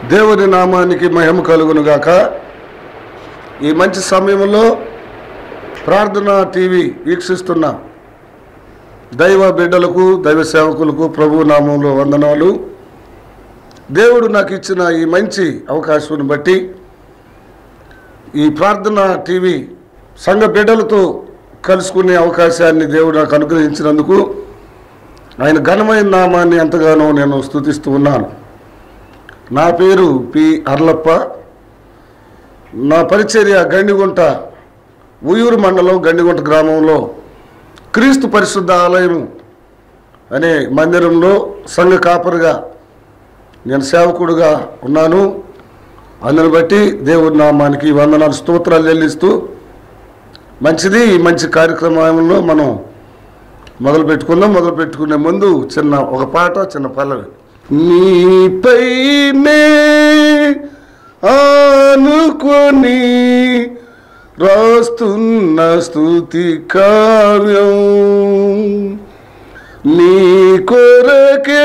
దేవుని నామానికి మహిమ కలుగును గాక ఈ మంచి సమయంలో ప్రార్థన టీవీ వీక్షిస్తున్న దైవ బిడ్డలకు దైవ సేవకులకు ప్రభు నామంలో వందనాలు దేవుడు నాకు ఇచ్చిన ఈ మంచి అవకాశం బట్టి ఈ ప్రార్థన టీవీ సంఘ బిడ్డలతో కలుసుకునే అవకాశాన్ని దేవుడు నాకు అనుగ్రహించినందుకు ఆయన ఘనమైన నామాన్ని ఎంతగానో నేను స్తుతిస్తూ ఉన్నాను నా పేరు పి అర్లప్ప నా పరిచర్య గండిగుంట ఉయ్యూరు మండలం గండిగుంట గ్రామంలో క్రీస్తు పరిశుద్ధ ఆలయం అనే మందిరంలో సంఘ కాపరిగా నేను సేవకుడుగా ఉన్నాను అందుని బట్టి దేవుడి నామానికి వందనాలు స్తోత్రాలు చెల్లిస్తూ మంచిది ఈ మంచి కార్యక్రమంలో మనం మొదలు పెట్టుకుందాం మొదలు పెట్టుకునే ముందు చిన్న ఒక పాట చిన్న పల్లవి నీపైనే ఆనుకొని రాస్తున్న స్తుతి కావ్యం నీ కొరకే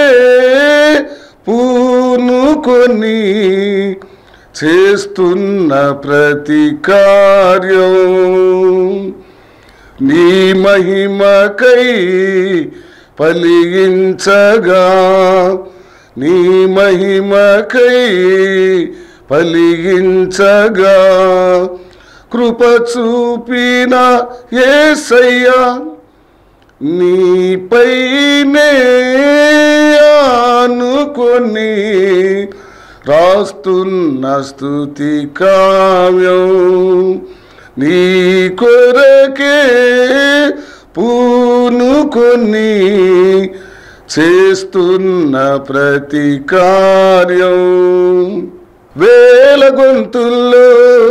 పూనుకొని చేస్తున్న ప్రతి కార్యం నీ మహిమకై పలిగించగా నీ మహిమకై పలిగించగా కృప చూపిన ఏసయ్యా నీపైనే ఆనుకొని రాస్తున్న స్తుతి కావ్యం నీ కొరకే పూనుకొని చేస్తున్న ప్రతి కార్యం వేల గొంతుల్లో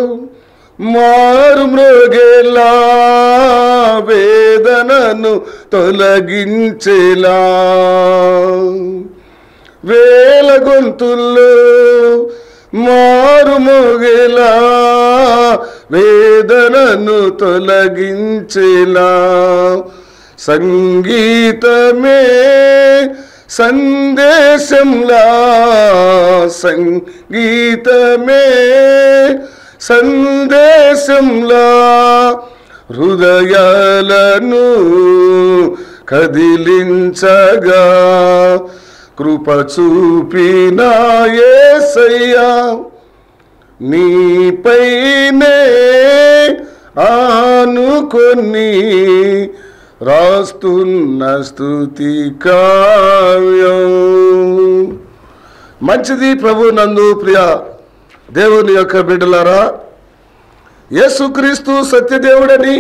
మారు మ్రోగేలా వేదనను తొలగించేలా వేల గొంతుల్లో మారు మోగేలా వేదనను తొలగించేలా సంగీతమే సందేశంలా సంగీతమే సందేశంలా హృదయాలను కదిలించగా కృప చూపిన యేసయ్యా నీపైనే ఆనుకొని రాస్తున్న స్తుతి కావ్యం మంచిది ప్రభు నందు ప్రియ దేవుని యొక్క బిడ్డలారా యేసుక్రీస్తు సత్యదేవుడని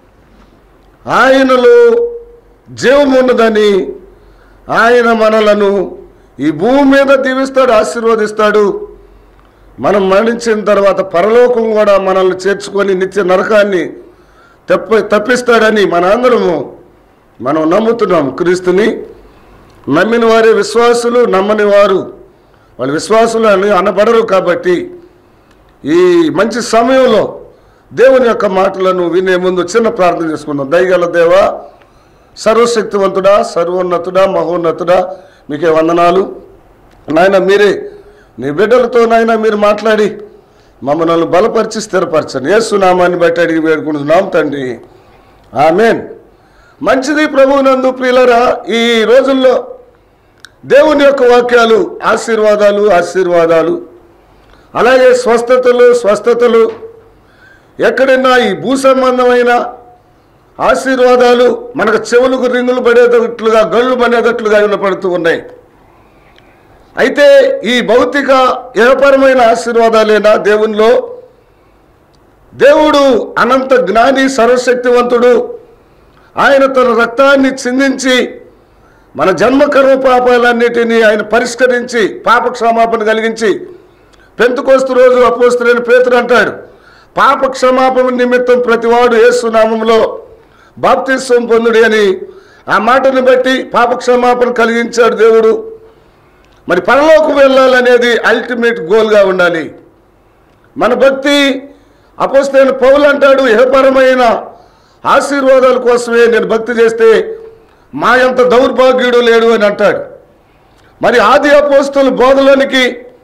ఆయనలో జీవమున్నదని ఆయన మనలను ఈ భూమి మీద దీవిస్తాడు ఆశీర్వదిస్తాడు మనం మరణించిన తర్వాత పరలోకం కూడా మనల్ని చేర్చుకొని నిత్య నరకాన్ని తప్ప తప్పిస్తాడని మన అందరము మనం నమ్ముతున్నాం క్రీస్తుని నమ్మిన వారే విశ్వాసులు నమ్మని వారు వాళ్ళు విశ్వాసులు అని అనబడరు కాబట్టి ఈ మంచి సమయంలో దేవుని యొక్క మాటలను వినే ముందు చిన్న ప్రార్థన చేసుకుందాం దయగల దేవా సర్వశక్తివంతుడా సర్వోన్నతుడా మహోన్నతుడా మీకే వందనాలు నాయన మీరే నీ బిడ్డలతో నాయన మీరు మాట్లాడి మమ్మల్ని బలపరిచి స్థిరపరచండి యేసునామాన్ని బట్టి అడిగి వేడుకుంటున్నాం తండ్రి ఆమెన్ మంచిది ప్రభువునందు ప్రియులరా ఈ రోజుల్లో దేవుని యొక్క వాక్యాలు ఆశీర్వాదాలు ఆశీర్వాదాలు అలాగే స్వస్థతలు స్వస్థతలు ఎక్కడైనా ఈ భూ సంబంధమైన ఆశీర్వాదాలు మనకు చెవులకు రింగులు పడేటట్లుగా గళ్ళు పడేటట్లుగా వినపడుతూ ఉన్నాయి అయితే ఈ భౌతిక ఏపరమైన ఆశీర్వాదాలేనా దేవునిలో దేవుడు అనంత జ్ఞాని సర్వశక్తివంతుడు ఆయన తన రక్తాన్ని చిందించి మన జన్మకర్మ పాపాలన్నిటినీ ఆయన పరిష్కరించి పాప క్షమాపణ కలిగించి పెంతుకోస్తు రోజు అపోస్తులైన పేతురు అంటాడు పాప క్షమాపణ నిమిత్తం ప్రతివాడు యేసునామంలో బాప్తిస్వం పొందుడి అని ఆ మాటను బట్టి పాప క్షమాపణ కలిగించాడు దేవుడు మరి పరలోకం వెళ్ళాలనేది అల్టిమేట్ గోల్గా ఉండాలి మన భక్తి అపోస్తైన పౌలు అంటాడు ఏపరమైన ఆశీర్వాదాల కోసమే నేను భక్తి చేస్తే మా అంత దౌర్భాగ్యుడు లేడు అని అంటాడు మరి ఆది అపోస్తుల బోధలోనికి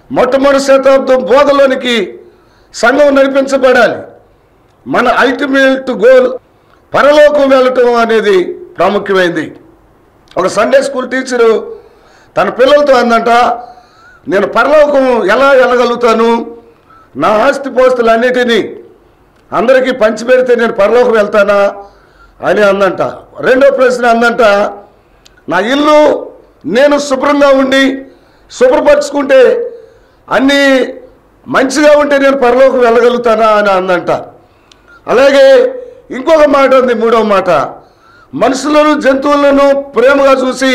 మొట్టమొదటి శతాబ్దం బోధలోనికి సంఘం నడిపించబడాలి మన అల్టిమేట్ గోల్ పరలోకం వెళ్ళటం అనేది ప్రాముఖ్యమైంది ఒక సండే స్కూల్ టీచరు తన పిల్లలతో అందంట నేను పరలోకం ఎలా వెళ్ళగలుగుతాను నా ఆస్తి పోస్తులన్నిటినీ అందరికీ పంచిపెడితే నేను పరలోకం వెళ్తానా అని అందంట రెండో ప్రశ్న అందంట నా ఇల్లు నేను శుభ్రంగా ఉండి శుభ్రపరుచుకుంటే అన్నీ మంచిగా ఉంటే నేను పరలోకం వెళ్ళగలుగుతానా అని అందంట అలాగే ఇంకొక మాట ఉంది మూడవ మాట మనుషులను జంతువులను ప్రేమగా చూసి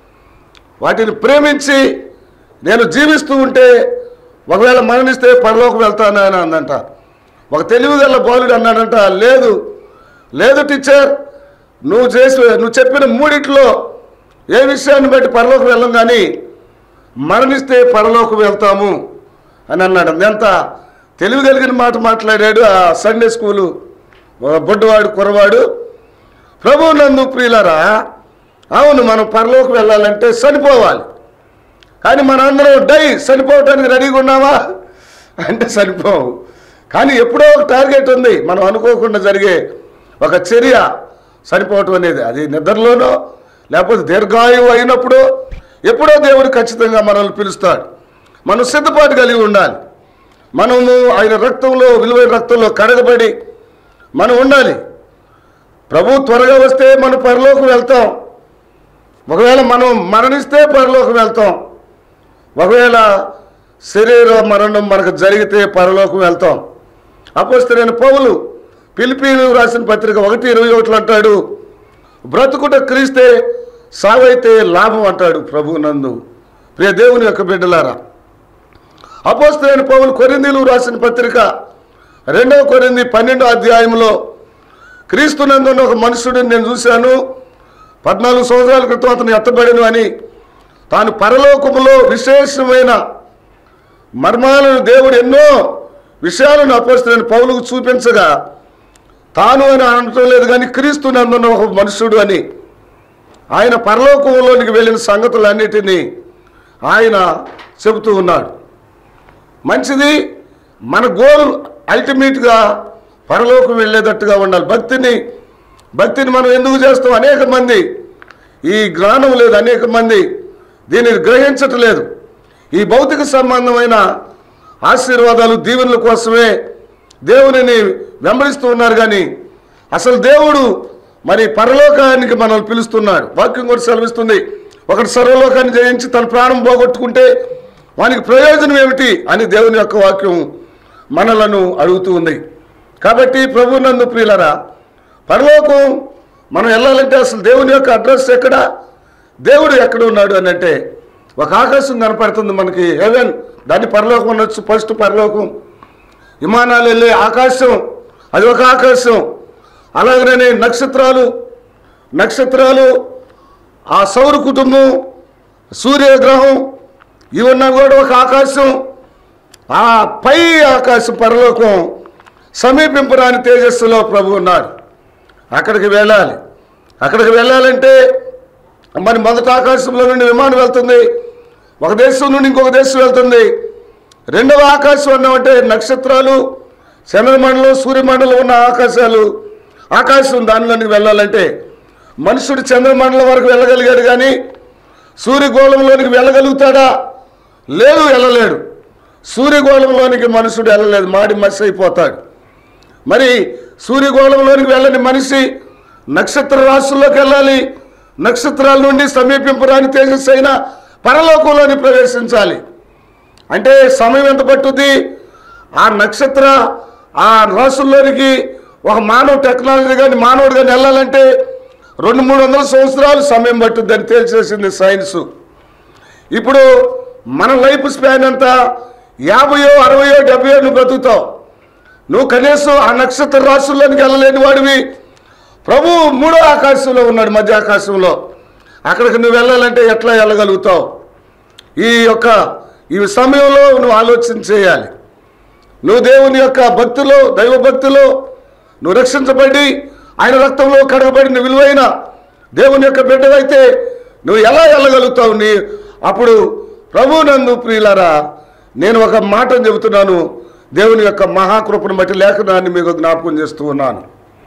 వాటిని ప్రేమించి నేను జీవిస్తూ ఉంటే ఒకవేళ మరణిస్తే పరలోకి వెళ్తాను అని అందంట ఒక తెలివిగల బాలుడు అన్నాడంట లేదు లేదు టీచర్ నువ్వు చేసి నువ్వు చెప్పిన మూడిట్లో ఏ విషయాన్ని బట్టి పరలోకి వెళ్ళం కానీ మరణిస్తే పరలోకి వెళ్తాము అని అన్నాడు ఎంత తెలివి కలిగిన మాట మాట్లాడాడు ఆ సండే స్కూలు ఒక బొడ్డువాడు కురవాడు ప్రభు నందు ప్రియులరా అవును మనం పరలోకి వెళ్ళాలంటే చనిపోవాలి కానీ మన అందరం డై చనిపోవటానికి రెడీగా ఉన్నావా అంటే చనిపోవు కానీ ఎప్పుడో ఒక టార్గెట్ ఉంది మనం అనుకోకుండా జరిగే ఒక చర్య చనిపోవటం అనేది అది నిద్రలోనో లేకపోతే దీర్ఘాయువు అయినప్పుడు ఎప్పుడో దేవుడు ఖచ్చితంగా మనల్ని పిలుస్తాడు మనం సిద్ధపాటు కలిగి ఉండాలి మనము ఆయన రక్తంలో విలువైన రక్తంలో కడగబడి మనం ఉండాలి ప్రభు త్వరగా వస్తే మనం పరలోకి వెళ్తాం ఒకవేళ మనం మరణిస్తే పరలోకి వెళ్తాం ఒకవేళ శరీర మరణం మనకు జరిగితే పరలోకం వెళ్తాం అపోస్తలైన పౌలు పిలిపీలు రాసిన పత్రిక ఒకటి ఇరవై ఒకటి అంటాడు బ్రతుకుట క్రీస్తే సావైతే లాభం అంటాడు ప్రభు నందు ప్రియ దేవుని యొక్క బిడ్డలారా అపోస్తలైన పౌలు కొరిందీలు రాసిన పత్రిక రెండవ కొరింది పన్నెండో అధ్యాయంలో క్రీస్తునందున్న ఒక మనుషుడిని నేను చూశాను పద్నాలుగు సంవత్సరాల క్రితం అతను ఎత్తబడిను అని తాను పరలోకములో విశేషమైన మర్మాలను దేవుడు ఎన్నో విషయాలను అపోస్తున్న పౌలుకు చూపించగా తాను అని అనటం లేదు కానీ క్రీస్తు నందున్న ఒక మనుషుడు అని ఆయన పరలోకంలోనికి వెళ్ళిన సంగతులన్నిటినీ ఆయన చెబుతూ ఉన్నాడు మంచిది మన గోల్ అల్టిమేట్గా పరలోకం వెళ్ళేటట్టుగా ఉండాలి భక్తిని భక్తిని మనం ఎందుకు చేస్తాం అనేక మంది ఈ జ్ఞానం లేదు అనేక మంది దీనిని గ్రహించటం లేదు ఈ భౌతిక సంబంధమైన ఆశీర్వాదాలు దీవెనల కోసమే దేవునిని వెంబడిస్తూ ఉన్నారు కానీ అసలు దేవుడు మరి పరలోకానికి మనల్ని పిలుస్తున్నాడు వాక్యం కూడా సెలవిస్తుంది ఒకటి సర్వలోకాన్ని జయించి తన ప్రాణం పోగొట్టుకుంటే వానికి ప్రయోజనం ఏమిటి అని దేవుని యొక్క వాక్యం మనలను అడుగుతూ ఉంది కాబట్టి ప్రభు నందు ప్రియులరా పరలోకం మనం వెళ్ళాలంటే అసలు దేవుని యొక్క అడ్రస్ ఎక్కడ దేవుడు ఎక్కడ ఉన్నాడు అని అంటే ఒక ఆకాశం కనపడుతుంది మనకి హెవెన్ దాన్ని పరలోకం అనొచ్చు ఫస్ట్ పరలోకం విమానాలు వెళ్ళే ఆకాశం అది ఒక ఆకాశం అలాగనే నక్షత్రాలు నక్షత్రాలు ఆ సౌర కుటుంబం సూర్యగ్రహం ఇవన్నా కూడా ఒక ఆకాశం ఆ పై ఆకాశం పరలోకం సమీపింపరాని తేజస్సులో ప్రభు ఉన్నాడు అక్కడికి వెళ్ళాలి అక్కడికి వెళ్ళాలంటే మరి మొదటి ఆకాశంలో నుండి విమానం వెళ్తుంది ఒక దేశం నుండి ఇంకొక దేశం వెళ్తుంది రెండవ ఆకాశం అన్నామంటే నక్షత్రాలు చంద్రమండలం సూర్యమండలం ఉన్న ఆకాశాలు ఆకాశం దానిలోనికి వెళ్ళాలంటే మనుషుడు చంద్రమండలం వరకు వెళ్ళగలిగాడు కానీ సూర్యగోళంలోనికి వెళ్ళగలుగుతాడా లేదు వెళ్ళలేడు సూర్యగోళంలోనికి మనుషుడు వెళ్ళలేదు మాడి మసి అయిపోతాడు మరి సూర్యగోళంలోనికి వెళ్ళని మనిషి నక్షత్ర రాశుల్లోకి వెళ్ళాలి నక్షత్రాల నుండి సమీపింపరాని తేజస్సు అయిన పరలోకంలోని ప్రవేశించాలి అంటే సమయం ఎంత పట్టుద్ది ఆ నక్షత్ర ఆ రాసుల్లోనికి ఒక మానవ టెక్నాలజీ కానీ మానవుడు కానీ వెళ్ళాలంటే రెండు మూడు వందల సంవత్సరాలు సమయం పట్టుద్దని తేల్చేసింది సైన్స్ ఇప్పుడు మన లైఫ్ స్పాన్ అంతా యాభయో అరవయో డెబ్బయో నువ్వు బ్రతుకుతావు నువ్వు కనీసం ఆ నక్షత్ర రాశుల్లోనికి వెళ్ళలేని వాడివి ప్రభు మూడో ఆకాశంలో ఉన్నాడు మధ్య ఆకాశంలో అక్కడికి నువ్వు వెళ్ళాలంటే ఎట్లా వెళ్ళగలుగుతావు ఈ యొక్క ఈ సమయంలో నువ్వు ఆలోచన చేయాలి నువ్వు దేవుని యొక్క భక్తిలో దైవ భక్తిలో నువ్వు రక్షించబడి ఆయన రక్తంలో కడగబడిన విలువైన దేవుని యొక్క బిడ్డవైతే నువ్వు ఎలా వెళ్ళగలుగుతావు నీ అప్పుడు ప్రభు నందు ప్రియులారా నేను ఒక మాటను చెబుతున్నాను దేవుని యొక్క మహాకృపను బట్టి లేఖనాన్ని మీకు జ్ఞాపకం చేస్తూ ఉన్నాను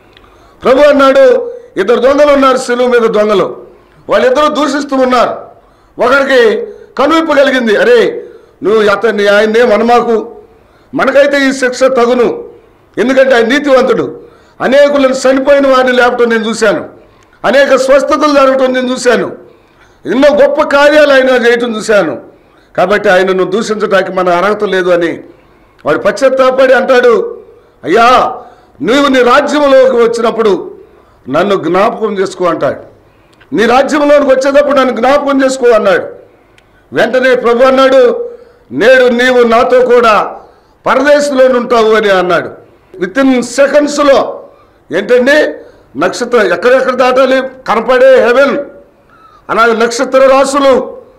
ప్రభు అన్నాడు ఇద్దరు దొంగలు ఉన్నారు సెలువు మీద దొంగలు వాళ్ళిద్దరూ దూషిస్తూ ఉన్నారు ఒకడికి కనువిప్పు కలిగింది అరే నువ్వు అతన్ని ఆయన్నే మనమాకు మనకైతే ఈ శిక్ష తగును ఎందుకంటే ఆయన నీతివంతుడు అనేకులను చనిపోయిన వారిని లేపటం నేను చూశాను అనేక స్వస్థతలు జరగటం నేను చూశాను ఎన్నో గొప్ప కార్యాలు ఆయన చేయటం చూశాను కాబట్టి ఆయనను దూషించడానికి మన అర్హత లేదు అని వాడు పశ్చాత్తాపడి అంటాడు అయ్యా నీవు నీ రాజ్యంలోకి వచ్చినప్పుడు నన్ను జ్ఞాపకం చేసుకో అంటాడు నీ రాజ్యంలోకి వచ్చేటప్పుడు నన్ను జ్ఞాపకం చేసుకో అన్నాడు వెంటనే ప్రభు అన్నాడు నేడు నీవు నాతో కూడా పరదేశంలో ఉంటావు అని అన్నాడు విత్ ఇన్ సెకండ్స్లో ఏంటండి నక్షత్రం ఎక్కడెక్కడ దాటాలి కనపడే హెవెన్ అలాగే నక్షత్ర రాసులు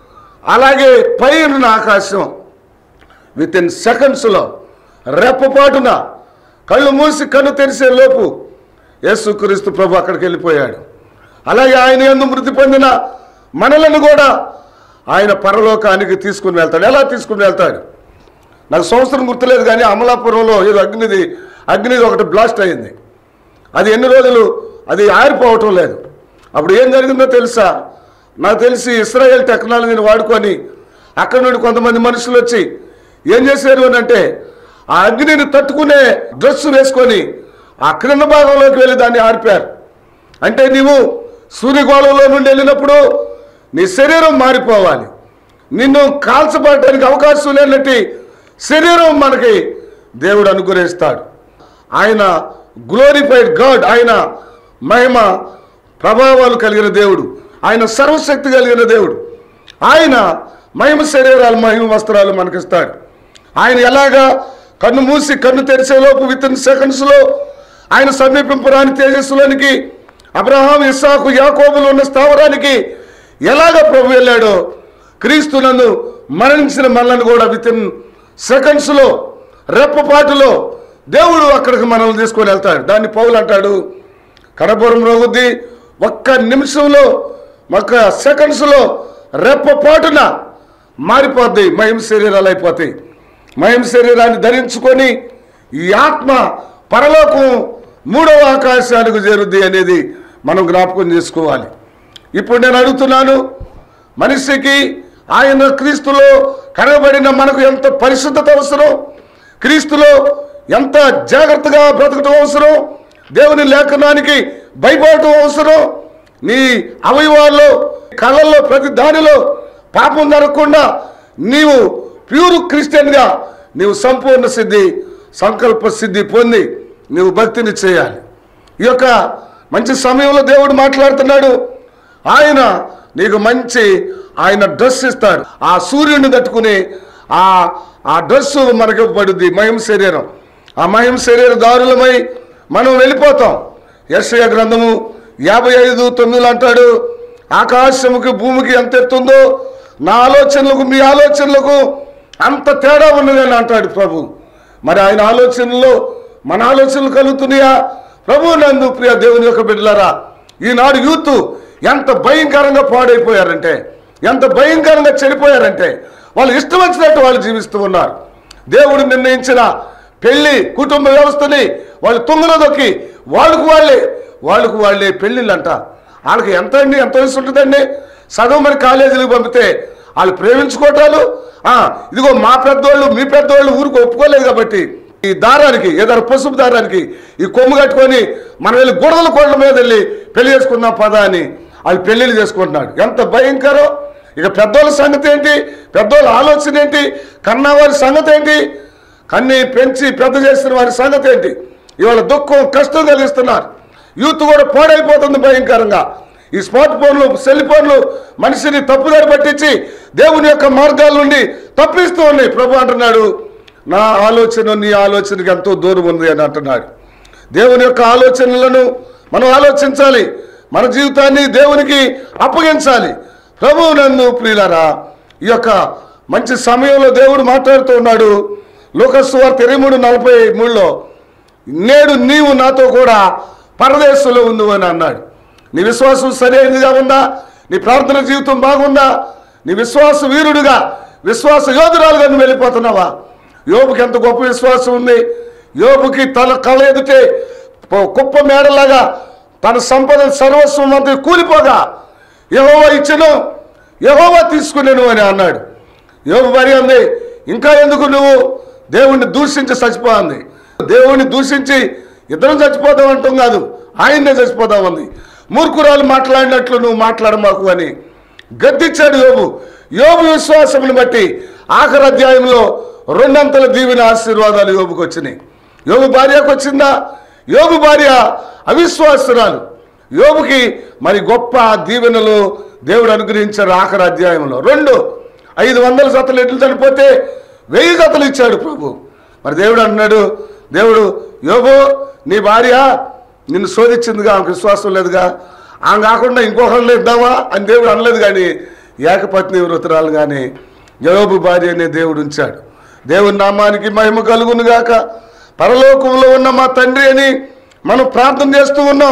అలాగే పైన ఆకాశం విత్ ఇన్ సెకండ్స్లో రెప్పపాటున కళ్ళు మూసి కన్ను తెరిసే లోపు యేసుక్రీస్తు ప్రభు అక్కడికి వెళ్ళిపోయాడు అలాగే ఆయన ఎందు మృతి పొందిన మనలను కూడా ఆయన పరలోకానికి తీసుకుని వెళ్తాడు ఎలా తీసుకుని వెళ్తాడు నాకు సంవత్సరం గుర్తులేదు కానీ అమలాపురంలో ఏదో అగ్నిది అగ్నిది ఒకటి బ్లాస్ట్ అయింది అది ఎన్ని రోజులు అది ఆరిపోవటం లేదు అప్పుడు ఏం జరిగిందో తెలుసా నాకు తెలిసి ఇస్రాయేల్ టెక్నాలజీని వాడుకొని అక్కడ నుండి కొంతమంది మనుషులు వచ్చి ఏం చేశారు అని అంటే ఆ అగ్నిని తట్టుకునే డ్రెస్ వేసుకొని ఆ క్రింద భాగంలోకి వెళ్ళి దాన్ని ఆర్పారు అంటే నీవు సూర్యగోళంలో నుండి వెళ్ళినప్పుడు నీ శరీరం మారిపోవాలి నిన్ను కాల్చబడటానికి అవకాశం లేనట్టి శరీరం మనకి దేవుడు అనుగ్రహిస్తాడు ఆయన గ్లోరిఫైడ్ గాడ్ ఆయన మహిమ ప్రభావాలు కలిగిన దేవుడు ఆయన సర్వశక్తి కలిగిన దేవుడు ఆయన మహిమ శరీరాలు మహిమ వస్త్రాలు మనకిస్తాడు ఆయన ఎలాగా కన్ను మూసి కన్ను తెరిచేలోపు విత్ ఇన్ సెకండ్స్లో ఆయన సమీపింపురాని తేజస్సులోనికి అబ్రహాం ఇస్సాకు యాకోబులు ఉన్న స్థావరానికి ఎలాగ ప్రభు వెళ్ళాడో క్రీస్తునందు మరణించిన మనల్ని కూడా విత్ ఇన్ సెకండ్స్లో రెప్పపాటులో దేవుడు అక్కడికి మనల్ని తీసుకొని వెళ్తాడు దాన్ని పౌలు అంటాడు కనపురం రోగుద్ది ఒక్క నిమిషంలో ఒక్క సెకండ్స్లో రెప్పపాటున మారిపోద్ది మహిమ శరీరాలు అయిపోతాయి మహిమ శరీరాన్ని ధరించుకొని ఈ ఆత్మ పరలోకం మూడవ ఆకాశానికి చేరుద్ది అనేది మనం జ్ఞాపకం చేసుకోవాలి ఇప్పుడు నేను అడుగుతున్నాను మనిషికి ఆయన క్రీస్తులో కనబడిన మనకు ఎంత పరిశుద్ధత అవసరం క్రీస్తులో ఎంత జాగ్రత్తగా బ్రతకటం అవసరం దేవుని లేఖనానికి భయపడటం అవసరం నీ అవయవాల్లో కళ్ళల్లో ప్రతి దానిలో పాపం జరగకుండా నీవు ప్యూర్ క్రిస్టియన్గా నీవు సంపూర్ణ సిద్ధి సంకల్ప సిద్ధి పొంది నీవు భక్తిని చేయాలి ఈ యొక్క మంచి సమయంలో దేవుడు మాట్లాడుతున్నాడు ఆయన నీకు మంచి ఆయన డ్రెస్ ఇస్తాడు ఆ సూర్యుడిని తట్టుకుని ఆ ఆ డ్రెస్ మనకి పడుద్ది మహిమ శరీరం ఆ మహిమ శరీర దారులమై మనం వెళ్ళిపోతాం యశ్య గ్రంథము యాభై ఐదు తొమ్మిదిలో అంటాడు ఆకాశముకి భూమికి ఎంత ఎత్తుందో నా ఆలోచనలకు మీ ఆలోచనలకు అంత తేడా ఉన్నదని అంటాడు ప్రభు మరి ఆయన ఆలోచనలో మన ఆలోచనలు కలుగుతున్నాయా ప్రభు నందు ప్రియ దేవుని యొక్క బిడ్డలారా ఈనాడు యూత్ ఎంత భయంకరంగా పాడైపోయారంటే ఎంత భయంకరంగా చెడిపోయారంటే వాళ్ళు ఇష్టం వచ్చినట్టు వాళ్ళు జీవిస్తూ ఉన్నారు దేవుడు నిర్ణయించిన పెళ్లి కుటుంబ వ్యవస్థని వాళ్ళు తుంగలో దొక్కి వాళ్ళకు వాళ్ళే వాళ్ళకు వాళ్ళే పెళ్ళిళ్ళంట వాళ్ళకి ఎంత అండి ఎంత వయసు ఉంటుందండి సగం మరి కాలేజీలకు పంపితే వాళ్ళు ప్రేమించుకోవటాలు ఆ, ఇదిగో మా పెద్దోళ్ళు మీ పెద్దోళ్ళు ఊరికి ఒప్పుకోలేదు కాబట్టి ఈ దారానికి ఏదైనా పసుపు దారానికి ఈ కొమ్ము కట్టుకొని మనం వెళ్ళి గొడవల కోళ్ళ మీద వెళ్ళి పెళ్లి చేసుకుందాం పదా అని వాళ్ళు పెళ్లిళ్ళు చేసుకుంటున్నాడు ఎంత భయంకరం ఇక పెద్దోళ్ళ సంగతి ఏంటి పెద్దోళ్ళ ఆలోచన ఏంటి కన్నవారి సంగతి ఏంటి కన్ని పెంచి పెద్ద చేసిన వారి సంగతి ఏంటి ఇవాళ దుఃఖం కష్టం కలిగిస్తున్నారు యూత్ కూడా పాడైపోతుంది భయంకరంగా ఈ స్మార్ట్ ఫోన్లు సెల్ ఫోన్లు మనిషిని తప్పుదారి పట్టించి దేవుని యొక్క మార్గాల నుండి తప్పిస్తూ ఉన్నాయి ప్రభు అంటున్నాడు నా ఆలోచన నీ ఆలోచనకి ఎంతో దూరం ఉంది అని అంటున్నాడు దేవుని యొక్క ఆలోచనలను మనం ఆలోచించాలి మన జీవితాన్ని దేవునికి అప్పగించాలి ప్రభువు నన్ను ప్రియులరా ఈ యొక్క మంచి సమయంలో దేవుడు మాట్లాడుతూ ఉన్నాడు లోకస్సు వార్త ఇరవై మూడు నలభై మూడులో నేడు నీవు నాతో కూడా పరదేశంలో ఉంది అని అన్నాడు నీ విశ్వాసం సరైనదిగా ఉందా నీ ప్రార్థన జీవితం బాగుందా నీ విశ్వాస వీరుడుగా విశ్వాస యోధురాలుగా నువ్వు వెళ్ళిపోతున్నావా యోబుకి ఎంత గొప్ప విశ్వాసం ఉంది యోబుకి తన కళ ఎదుటే పో- కుప్ప మేడలాగా తన సంపద సర్వస్వం అంతా కూలిపోగా యహోవా ఇచ్చను యహోవా తీసుకునేను అని అన్నాడు యోబు మరి అంది ఇంకా ఎందుకు నువ్వు దేవుణ్ణి దూషించి చచ్చిపోయింది దేవుణ్ణి దూషించి ఇద్దరం చచ్చిపోదాం అంటాం కాదు ఆయన్నే చచ్చిపోదామంది మూర్ఖురాలు మాట్లాడినట్లు నువ్వు మాట్లాడమాకు అని గద్దించాడు యోబు యోబు విశ్వాసముని బట్టి ఆఖరి అధ్యాయంలో రెండంతల దీవెన ఆశీర్వాదాలు యోబుకు వచ్చినాయి యోబు భార్యకు వచ్చిందా యోబు భార్య అవిశ్వాసురాలు యోబుకి మరి గొప్ప దీవెనలు దేవుడు అనుగ్రహించారు ఆఖరి అధ్యాయంలో రెండు ఐదు వందల జతలు ఎట్లు చనిపోతే వెయ్యి జతలు ఇచ్చాడు ప్రభు మరి దేవుడు అంటున్నాడు దేవుడు యోబు నీ భార్య నిన్ను శోధించిందిగా ఆమెకు విశ్వాసం లేదుగా ఆమె కాకుండా ఇంకొకళ్ళు ఇద్దామా అని దేవుడు అనలేదు కానీ ఏకపత్ని వృతురాలు కానీ యోబు భార్య అనే దేవుడు ఉంచాడు దేవుని నామానికి మహిమ కలుగును గాక పరలోకంలో ఉన్న మా తండ్రి అని మనం ప్రార్థన చేస్తూ ఉన్నాం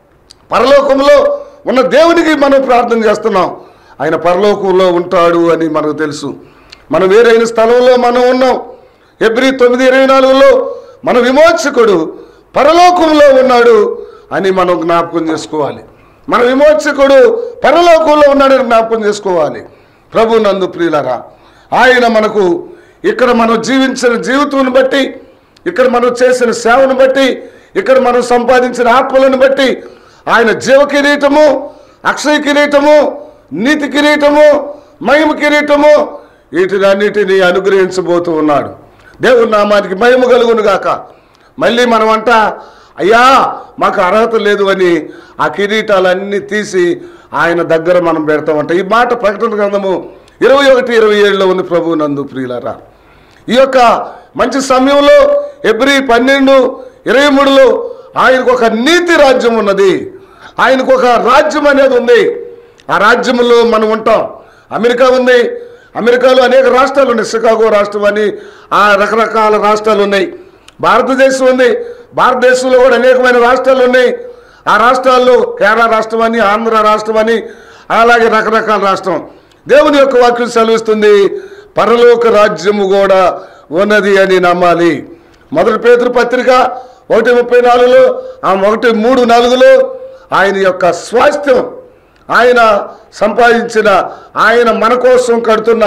పరలోకంలో ఉన్న దేవునికి మనం ప్రార్థన చేస్తున్నాం ఆయన పరలోకంలో ఉంటాడు అని మనకు తెలుసు మనం వేరైన స్థలంలో మనం ఉన్నాం ఎబ్రి తొమ్మిది ఇరవై నాలుగులో మన విమోచకుడు పరలోకంలో ఉన్నాడు అని మనం జ్ఞాపకం చేసుకోవాలి మన విమోచకుడు పరలోకంలో ఉన్నాడని జ్ఞాపకం చేసుకోవాలి ప్రభు నందు ప్రియులరా ఆయన మనకు ఇక్కడ మనం జీవించిన జీవితాన్ని బట్టి ఇక్కడ మనం చేసిన సేవను బట్టి ఇక్కడ మనం సంపాదించిన ఆత్మలను బట్టి ఆయన జీవ కిరీటము అక్షయ కిరీటము నీతి కిరీటము మహిమ కిరీటము వీటిని అన్నిటినీ అనుగ్రహించబోతూ ఉన్నాడు దేవుని నామానికి మహిమ కలుగును గాక మళ్ళీ మనం అంట అయ్యా మాకు అర్హత లేదు అని ఆ కిరీటాలన్నీ తీసి ఆయన దగ్గర మనం పెడతామంట ఈ మాట ప్రకటన గ్రంథము ఇరవై ఒకటి ఇరవై ఏడులో ఉంది ప్రభు నందు ప్రియులరా ఈ యొక్క మంచి సమయంలో ఎబ్రి పన్నెండు ఇరవై మూడులో ఆయనకు ఒక నీతి రాజ్యం ఉన్నది ఆయనకు ఒక రాజ్యం అనేది ఉంది ఆ రాజ్యంలో మనం ఉంటాం అమెరికా ఉంది అమెరికాలో అనేక రాష్ట్రాలు ఉన్నాయి షికాగో రాష్ట్రం అని ఆ రకరకాల రాష్ట్రాలు ఉన్నాయి భారతదేశం ఉంది భారతదేశంలో కూడా అనేకమైన రాష్ట్రాలు ఉన్నాయి ఆ రాష్ట్రాల్లో కేరళ రాష్ట్రం అని ఆంధ్ర రాష్ట్రం అని అలాగే రకరకాల రాష్ట్రం దేవుని యొక్క వాక్యం సెలవిస్తుంది పరలోక రాజ్యము కూడా ఉన్నది అని నమ్మాలి మొదటి పేతురు పత్రిక ఒకటి ముప్పై నాలుగులో ఆ ఒకటి మూడు నాలుగులో ఆయన యొక్క స్వాస్థ్యం ఆయన సంపాదించిన ఆయన మన కోసం కడుతున్న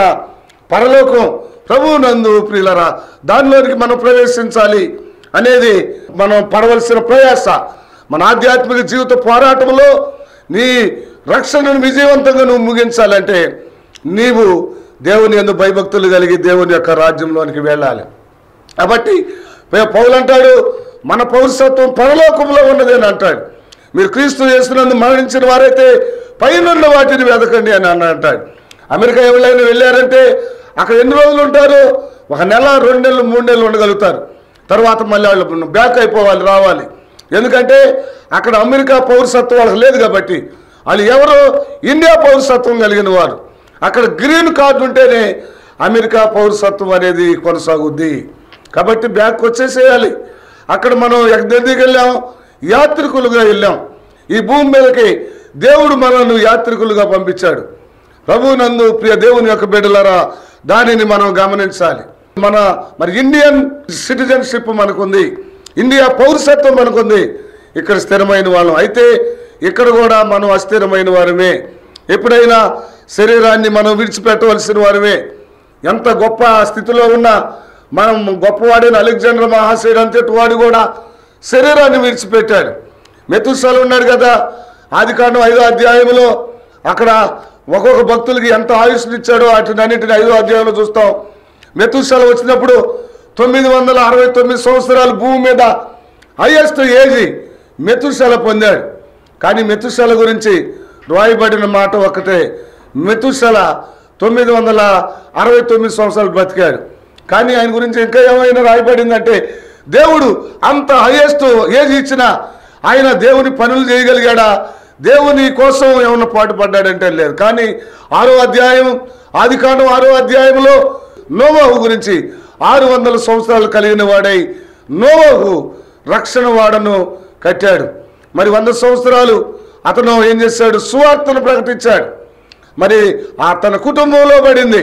పరలోకం ప్రభువు నందు ప్రియులరా దానిలోనికి మనం ప్రవేశించాలి అనేది మనం పడవలసిన ప్రయాస మన ఆధ్యాత్మిక జీవిత పోరాటంలో నీ రక్షణను విజయవంతంగా నువ్వు ముగించాలంటే నీవు దేవుని ఎందు భయభక్తులు కలిగి దేవుని యొక్క రాజ్యంలోనికి వెళ్ళాలి కాబట్టి పే- పౌలు అంటాడు మన పౌరసత్వం పరలోకంలో ఉన్నది అని అంటాడు మీరు క్రీస్తు చేస్తున్నందు మరణించిన వారైతే పైనున్న వాటిని వెతకండి అని అన్న అంటాడు అమెరికా ఎవరైనా వెళ్ళారంటే అక్కడ ఎన్ని రోజులు ఉంటారు ఒక నెల రెండు నెలలు మూడు నెలలు ఉండగలుగుతారు తర్వాత మళ్ళీ వాళ్ళు బ్యాక్ అయిపోవాలి రావాలి ఎందుకంటే అక్కడ అమెరికా పౌరసత్వం వాళ్ళకి లేదు కాబట్టి వాళ్ళు ఎవరు ఇండియా పౌరసత్వం కలిగిన వారు అక్కడ గ్రీన్ కార్డు ఉంటేనే అమెరికా పౌరసత్వం అనేది కొనసాగుద్ది కాబట్టి బ్యాక్ వచ్చేసేయాలి అక్కడ మనం ఎక్కడికి వెళ్ళాం యాత్రికులుగా వెళ్ళాం ఈ భూమి మీదకి దేవుడు మనల్ని యాత్రికులుగా పంపించాడు ప్రభు నందు ప్రియ దేవుని యొక్క బిడ్డలారా దానిని మనం గమనించాలి మన మరి ఇండియన్ సిటిజన్షిప్ మనకుంది ఇండియా పౌరసత్వం మనకుంది ఇక్కడ స్థిరమైన వాళ్ళం అయితే ఇక్కడ కూడా మనం అస్థిరమైన వారమే ఎప్పుడైనా శరీరాన్ని మనం విడిచిపెట్టవలసిన వారమే ఎంత గొప్ప స్థితిలో ఉన్నా మనం గొప్పవాడైన అలెగ్జాండర్ మహాశయుడు అంతటి వాడు కూడా శరీరాన్ని విడిచిపెట్టాడు మెతుసాలు ఉన్నాడు కదా ఆది కాండం ఐదో అధ్యాయంలో అక్కడ ఒక్కొక్క భక్తులకి ఎంత ఆయుష్ని ఇచ్చాడో వాటిని అన్నింటిని ఐదో అధ్యాయంలో చూస్తాం మెతుసాల వచ్చినప్పుడు తొమ్మిది వందల అరవై తొమ్మిది సంవత్సరాలు భూమి మీద హైయెస్ట్ ఏజ్ మెతుసాల పొందాడు కానీ మెతుసాల గురించి రాయబడిన మాట ఒకటే మెతుసల తొమ్మిది వందల అరవై తొమ్మిది సంవత్సరాలు బ్రతికాడు కానీ ఆయన గురించి ఇంకా ఏమైనా రాయబడిందంటే దేవుడు అంత హైయెస్ట్ ఏజ్ ఇచ్చినా ఆయన దేవుని పనులు చేయగలిగాడా దేవుని కోసం ఏమన్నా పాటు పడ్డాడంటే లేదు కానీ ఆరో అధ్యాయం ఆది కాండం ఆరో అధ్యాయంలో నోవాహు గురించి ఆరు వందల సంవత్సరాలు కలిగిన వాడై నోవాహు రక్షణ వాడను కట్టాడు మరి వంద సంవత్సరాలు అతను ఏం చేశాడు సువార్తను ప్రకటించాడు మరి ఆ తన కుటుంబంలో పడింది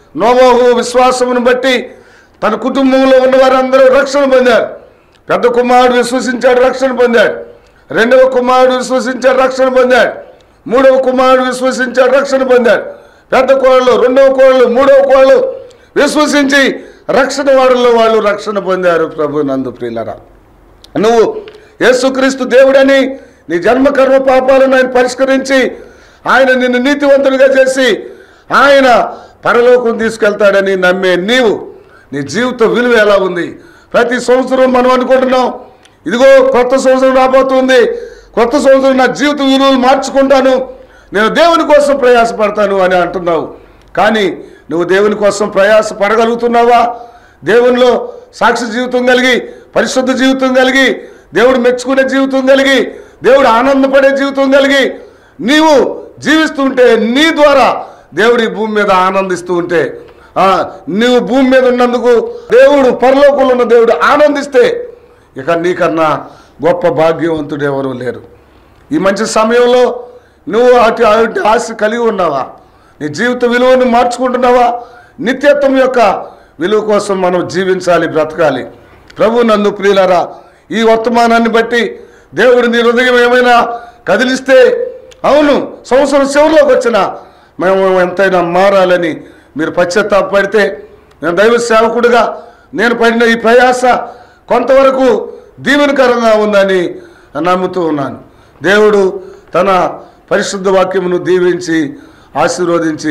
నోమోహు విశ్వాసమును బట్టి తన కుటుంబంలో ఉన్న వారందరూ రక్షణ పొందారు పెద్ద కుమారుడు విశ్వసించాడు రక్షణ పొందాడు రెండవ కుమారుడు విశ్వసించాడు రక్షణ పొందాడు మూడవ కుమారుడు విశ్వసించాడు రక్షణ పొందాడు పెద్ద కోళ్ళు రెండవ కోళ్ళు మూడవ కోళ్ళు విశ్వసించి రక్షణ వాడుల్లో వాళ్ళు రక్షణ పొందారు ప్రభు నందు ప్రియులరా నువ్వు యేసుక్రీస్తు దేవుడని నీ జన్మ కర్మ పాపాలను ఆయన పరిష్కరించి ఆయన నిన్ను నీతివంతుడిగా చేసి ఆయన పరలోకం తీసుకెళ్తాడని నమ్మే నీవు నీ జీవిత విలువ ఎలా ఉంది ప్రతి సంవత్సరం మనం అనుకుంటున్నాం ఇదిగో కొత్త సంవత్సరం రాబోతుంది కొత్త సంవత్సరం నా జీవిత విలువలు మార్చుకుంటాను నేను దేవుని కోసం ప్రయాసపడతాను అని అంటున్నావు కానీ నువ్వు దేవుని కోసం ప్రయాస పడగలుగుతున్నావా దేవునిలో సాక్షి జీవితం కలిగి పరిశుద్ధ జీవితం కలిగి దేవుడు మెచ్చుకునే జీవితం కలిగి దేవుడు ఆనందపడే జీవితం కలిగి నీవు జీవిస్తుంటే నీ ద్వారా దేవుడి భూమి మీద ఆనందిస్తూ ఉంటే ఆ, నీవు భూమి మీద ఉన్నందుకు దేవుడు పరలోకంలో ఉన్న దేవుడు ఆనందిస్తే ఇక నీకన్నా గొప్ప భాగ్యవంతుడు ఎవరు లేరు ఈ మంచి సమయంలో నువ్వు అటు అటు ఆశ కలిగి ఉన్నావా నీ జీవిత విలువను మార్చుకుంటున్నావా నిత్యత్వం యొక్క విలువ కోసం మనం జీవించాలి బ్రతకాలి ప్రభు నందు ప్రియులరా ఈ వర్తమానాన్ని బట్టి దేవుడు నీ హృదయం ఏమైనా కదిలిస్తే అవును సంవత్సరం చివరిలోకి వచ్చిన మేము ఎంతైనా మారాలని మీరు పశ్చాత్తాపడితే నేను దైవ సేవకుడిగా నేను పడిన ఈ ప్రయాస కొంతవరకు దీవెనకరంగా ఉందని నమ్ముతూ ఉన్నాను దేవుడు తన పరిశుద్ధ వాక్యమును దీవించి ఆశీర్వదించి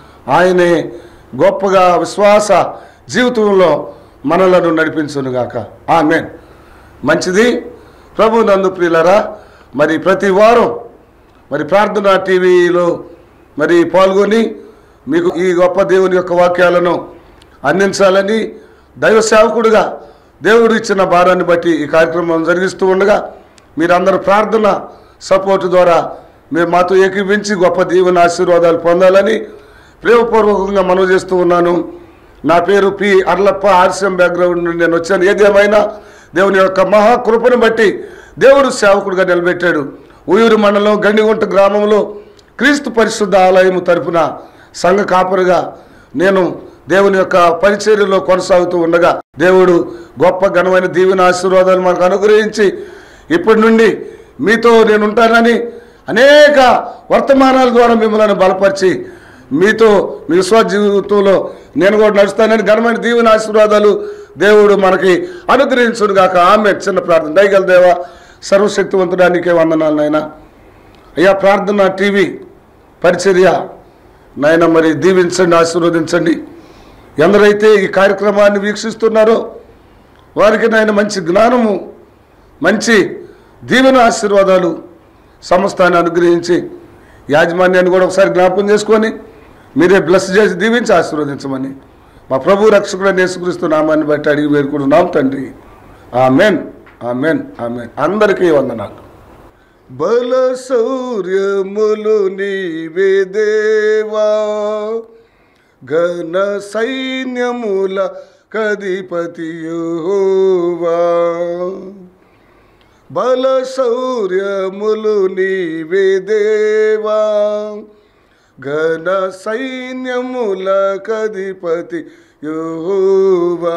ఆయనే గొప్పగా విశ్వాస జీవితంలో మనలను నడిపించునుగాక ఆమెన్ మంచిది ప్రభు నందు ప్రియులరా మరి ప్రతి వారం మరి ప్రార్థన టీవీలో మరి పాల్గొని మీకు ఈ గొప్ప దేవుని యొక్క వాక్యాలను అందించాలని దైవ సేవకుడిగా దేవుడు ఇచ్చిన భారాన్ని బట్టి ఈ కార్యక్రమం జరిగిస్తూ ఉండగా మీరందరూ ప్రార్థన సపోర్ట్ ద్వారా మీరు మాతో ఏకీపించి గొప్ప దీవెన ఆశీర్వాదాలు పొందాలని ప్రేమపూర్వకంగా మనవి చేస్తూ ఉన్నాను నా పేరు పి అర్లప్ప ఆర్సిఎం బ్యాక్గ్రౌండ్ నుండి నేను వచ్చాను ఏదేమైనా దేవుని యొక్క మహాకృపను బట్టి దేవుడు సేవకుడిగా నిలబెట్టాడు ఊయూరు మండలం గండిగుంట గ్రామంలో క్రీస్తు పరిశుద్ధ ఆలయం తరపున సంఘ కాపరిగా నేను దేవుని యొక్క పరిచర్యలో కొనసాగుతూ ఉండగా దేవుడు గొప్ప ఘనమైన దీవెన ఆశీర్వాదాలు మనకు అనుగ్రహించి ఇప్పటి నుండి మీతో నేను ఉంటానని అనేక వర్తమానాల ద్వారా మిమ్మల్ని బలపరిచి మీతో మీ విశ్వాస జీవితంలో నేను కూడా నడుస్తానని ఘనమైన దీవెన ఆశీర్వాదాలు దేవుడు మనకి అనుగ్రహించును గాక ఆమె చిన్న ప్రార్థన దయగల దేవ సర్వశక్తివంతుడానికే వందనాలు నాయనా అయ్యా ప్రార్థన టీవీ పరిచర్య నాయన మరి దీవించండి ఆశీర్వదించండి ఎందరైతే ఈ కార్యక్రమాన్ని వీక్షిస్తున్నారో వారికి నాయన మంచి జ్ఞానము మంచి దీవెన ఆశీర్వాదాలు సంస్థాన్ని అనుగ్రహించి యాజమాన్యాన్ని కూడా ఒకసారి జ్ఞాపకం చేసుకొని మీరే బ్లెస్ చేసి దీవించి ఆశీర్వదించమని మా ప్రభు రక్షకుడు యేసుక్రీస్తు నామాన్ని బట్టి అడిగి వేడుకుంటున్నాం తండ్రి ఆమెన్ ఆమెన్ ఆమెన్ అందరికీ వందనాలు బల శౌర్యములు నీవే దేవా ఘన సైన్యముల కధిపతియోవా బల శౌర్యములు నీవే దేవా ఘన సైన్యముల కధిపతి యోవా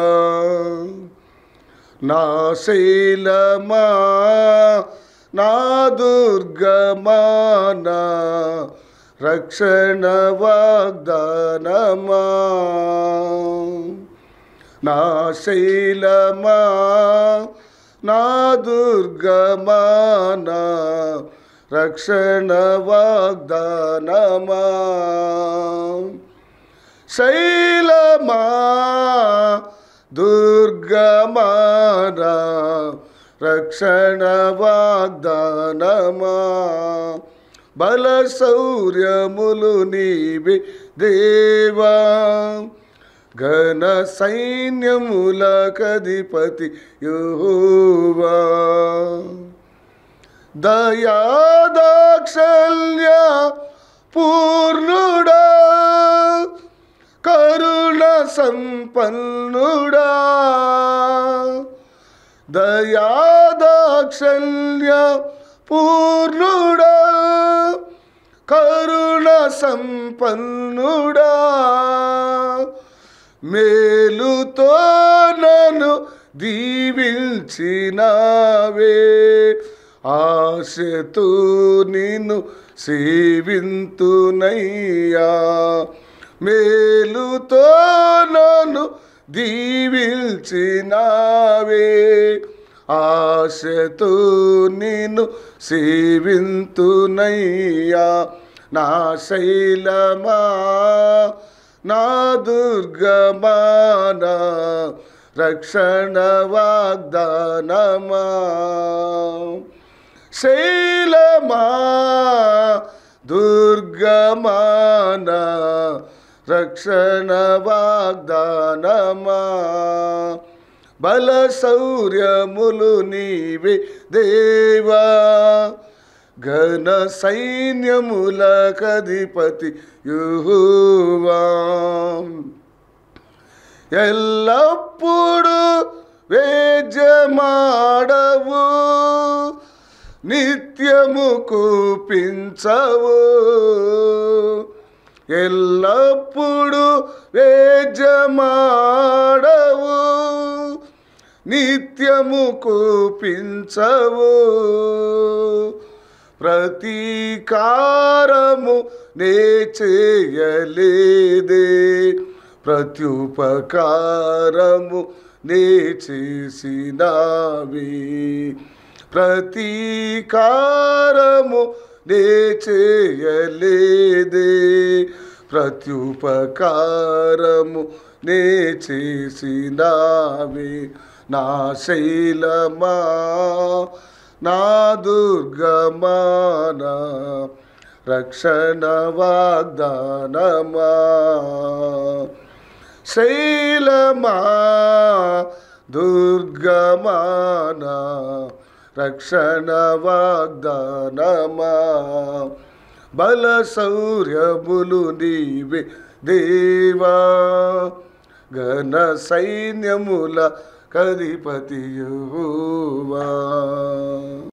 నా శైలమా నా దుర్గమా నా రక్షణ వాగ్దానమా నా శైలమా నా దుర్గమా నా రక్షణ వాగ్దానమా శైలమా దుర్గమానా రక్షణ వాగ్దానమా బల శౌర్యములు నీవే దేవా ఘన సైన్యముల కధిపతి యోవా దయాదాక్షల్య పూర్ణుడా కరుణ సంపన్నుడా దయాదాక్షల్య పూర్ణుడా కరుణ సంపన్నుడా మేలుతో నన్ను దీవించినావే ఆశతో నిన్ను సేవింతునయ్యా మేలుతో నన్ను దీవించినావే ఆశతో నిన్ను సేవింతునయ్యా నా శైలమా నా దుర్గమానా రక్షణ వాగ్దానమా శైలమా దుర్గమాన రక్షణ వాగ్దానమా బల శౌర్యములు నీవే దేవా ఘన సైన్యముల కధిపతి యుహువా ఎల్లప్పుడు వేజమాడవు నిత్యము కూపించవు ఎల్లప్పుడు వేజమాడవు నిత్యము కూపించవు ప్రతీకారము నే చేయలేదే ప్రత్యుపకారము నే చేసినావి ప్రతీకారము నే చేయలేదే ప్రత్యుపకారము నే చేసినావి నా శైలమా నా దుర్గమానా రక్షణ వాగ్దానమా శైలమా దుర్గమానా రక్షణ వాగ్దానమా బల శౌర్యములు నీవే దేవా ఘన సైన్యముల కధిపతియువా